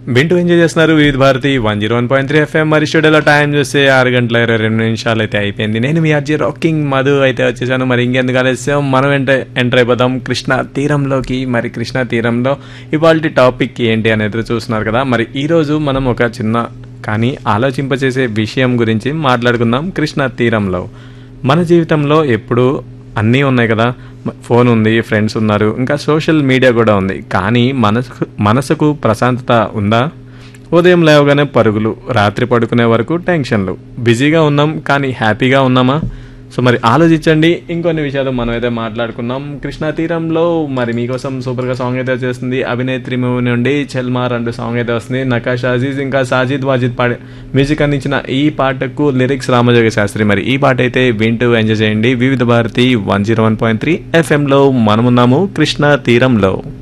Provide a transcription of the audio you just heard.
వింటూ ఎంజాయ్ చేస్తున్నారు Vividh Bharati one zero one point three FM మరి స్టూడియోలో టైం చూస్తే ఆరు గంటల ఇరవై రెండు నిమిషాలు అయితే అయిపోయింది నేను మీ అర్జీ రాకింగ్ మధు అయితే వచ్చేసాను మరి ఇంకెందుకు ఆలస్యం మనం ఎంటర్ ఎంటర్ అయిపోతాం కృష్ణా తీరంలోకి మరి కృష్ణా తీరంలో ఇవాళ టాపిక్ ఏంటి అనేది చూస్తున్నారు కదా మరి ఈరోజు మనం ఒక చిన్న కానీ ఆలోచింపచేసే విషయం గురించి మాట్లాడుకుందాం కృష్ణా తీరంలో మన జీవితంలో ఎప్పుడు అన్నీ ఉన్నాయి కదా మ- ఫోన్ ఉంది ఫ్రెండ్స్ ఉన్నారు ఇంకా సోషల్ మీడియా కూడా ఉంది కానీ మనసుకు మనసుకు ప్రశాంతత ఉందా ఉదయం లేవగానే పరుగులు రాత్రి పడుకునే వరకు టెన్షన్లు బిజీగా ఉన్నాం కానీ హ్యాపీగా ఉన్నామా సో మరి ఆలోచించండి ఇంకొన్ని విషయాలు మనం అయితే మాట్లాడుకుందాం కృష్ణా తీరంలో మరి మీకోసం సూపర్గా సాంగ్ అయితే వచ్చేస్తుంది అభినేత్రి మూవీ నుండి చెల్మార్ అంటూ సాంగ్ అయితే వస్తుంది నకాష్ అజీజ్ ఇంకా సాజిద్ వాజిద్ పాడే మ్యూజిక్ అందించిన ఈ పాటకు లిరిక్స్ రామజోగ శాస్త్రి మరి ఈ పాట అయితే వింటూ ఎంజాయ్ చేయండి Vividh Bharati one zero one point three ఎఫ్ఎంలో మనమున్నాము కృష్ణా తీరంలో